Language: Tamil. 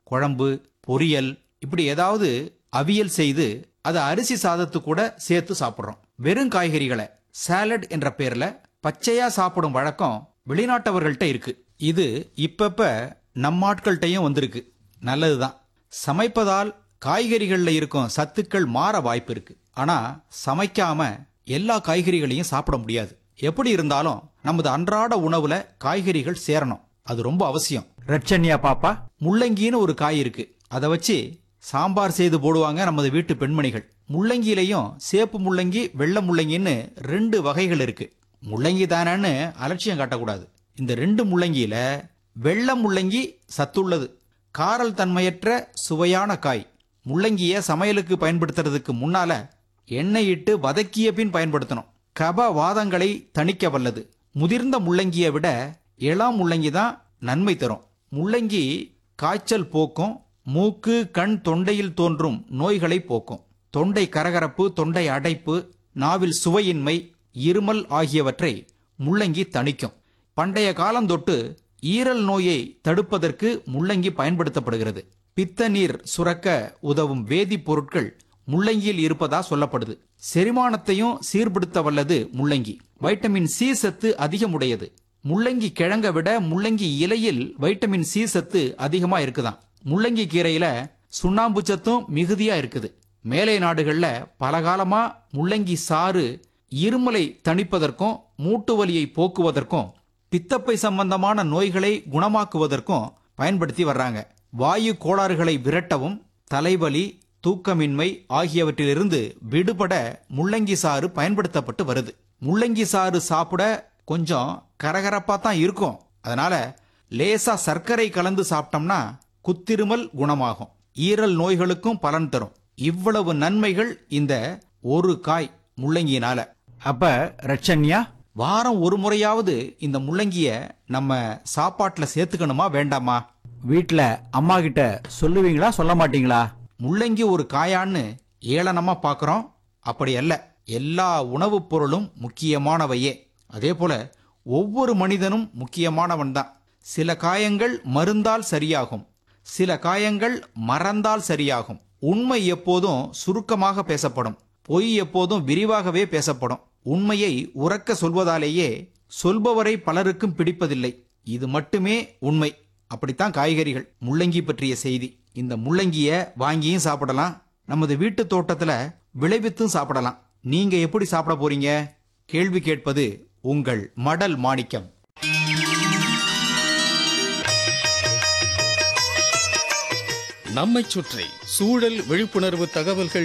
குழம்பு பொரியல் இப்படி ஏதாவது அவியல் செய்து அதை அரிசி சாதத்து கூட சேர்த்து சாப்பிடுறோம் வெறும் காய்கறிகளை சாலட் என்ற பேர்ல பச்சையா சாப்பிடும் வழக்கம் வெளிநாட்டவர்கள்ட்ட இருக்கு இது இப்பப்ப நம்ம ஆட்கள்கிட்டயும் வந்திருக்கு நல்லதுதான் சமைப்பதால் காய்கறிகள்ல இருக்கும் சத்துக்கள் மாற வாய்ப்பு இருக்கு ஆனா சமைக்காம எல்லா காய்கறிகளையும் சாப்பிட முடியாது எப்படி இருந்தாலும் நமது அன்றாட உணவுல காய்கறிகள் சேரணும் அது ரொம்ப அவசியம் ரட்சன்யா பாப்பா முள்ளங்கின்னு ஒரு காய் இருக்கு அதை வச்சு சாம்பார் செய்து போடுவாங்க நமது வீட்டு பெண்மணிகள் முள்ளங்கியிலையும் சேப்பு முள்ளங்கி வெள்ளை முள்ளங்கின்னு ரெண்டு வகைகள் இருக்கு முள்ளங்கி தானேன்னு அலட்சியம் காட்டக்கூடாது இந்த ரெண்டு முள்ளங்கியில வெள்ளை முள்ளங்கி சத்துள்ளது காரல் தன்மையற்ற சுவையான காய் முள்ளங்கிய சமையலுக்கு பயன்படுத்துறதுக்கு முன்னால எண்ணெய் இட்டு வதக்கிய பின் பயன்படுத்தணும் கப வாதங்களை தணிக்க வல்லது முதிர்ந்த முள்ளங்கியை விட இளம் முள்ளங்கி தான் நன்மை தரும் முள்ளங்கி காய்ச்சல் போக்கும் மூக்கு கண் தொண்டையில் தோன்றும் நோய்களை போக்கும் தொண்டை கரகரப்பு தொண்டை அடைப்பு நாவில் சுவையின்மை இருமல் ஆகியவற்றை முள்ளங்கி தணிக்கும் பண்டைய காலம் தொட்டு ஈரல் நோயை தடுப்பதற்கு முள்ளங்கி பயன்படுத்தப்படுகிறது பித்த நீர் சுரக்க உதவும் வேதிப்பொருட்கள் முள்ளங்கியில் இருப்பதா சொல்லப்படுது செரிமானத்தையும் சீர்படுத்த வல்லது முள்ளங்கி வைட்டமின் சி சத்து அதிகமுடையது முள்ளங்கி கிழங்க விட முள்ளங்கி இலையில் வைட்டமின் சி சத்து அதிகமா இருக்குதாம் முள்ளங்கி கீரையில சுண்ணாம்பு சத்தும் மிகுதியா இருக்குது மேலை நாடுகள்ல பலகாலமா முள்ளங்கி சாறு இருமலை தணிப்பதற்கும் மூட்டு வலியை போக்குவதற்கும் பித்தப்பை சம்பந்தமான நோய்களை குணமாக்குவதற்கும் பயன்படுத்தி வர்றாங்க வாயு கோளாறுகளை விரட்டவும் தலைவலி தூக்கமின்மை ஆகியவற்றிலிருந்து விடுபட முள்ளங்கி சாறு பயன்படுத்தப்பட்டு வருது முள்ளங்கி சாறு சாப்பிட கொஞ்சம் கரகரப்பா தான் இருக்கும் அதனால லேசா சர்க்கரை கலந்து சாப்பிட்டோம்னா குத்திருமல் குணமாகும் ஈரல் நோய்களுக்கும் பலன் தரும் இவ்வளவு நன்மைகள் இந்த ஒரு காய் முள்ளங்கியினால அப்ப ரட்சன்யா வாரம் ஒரு முறையாவது இந்த முள்ளங்கிய நம்ம சாப்பாட்டுல சேர்த்துக்கணுமா வேண்டாமா வீட்ல அம்மா கிட்ட சொல்லுவீங்களா சொல்ல மாட்டீங்களா முள்ளங்கி ஒரு காயான்னு ஏளனமா பார்க்கறோம் அப்படி அல்ல எல்லா உணவுப் பொருளும் முக்கியமானவையே அதே போல ஒவ்வொரு மனிதனும் முக்கியமானவன் தான் சில காயங்கள் மருந்தால் சரியாகும் சில காயங்கள் மறந்தால் சரியாகும் உண்மை எப்போதும் சுருக்கமாக பேசப்படும் பொய் எப்போதும் விரிவாகவே பேசப்படும் உண்மையை உறக்க சொல்வதாலேயே சொல்பவரை பலருக்கும் பிடிப்பதில்லை இது மட்டுமே உண்மை அப்படித்தான் காய்கறிகள் முள்ளங்கி பற்றிய செய்தி இந்த முள்ளங்கிய வாங்கியும் சாப்பிடலாம் நமது வீட்டு தோட்டத்துல விளைவித்தும் சாப்பிடலாம் நீங்க எப்படி சாப்பிட போறீங்க கேள்வி கேட்பது உங்கள் மடல் மாணிக்கம் நம்மைச் சுற்றி சூழல் விழிப்புணர்வு தகவல்கள்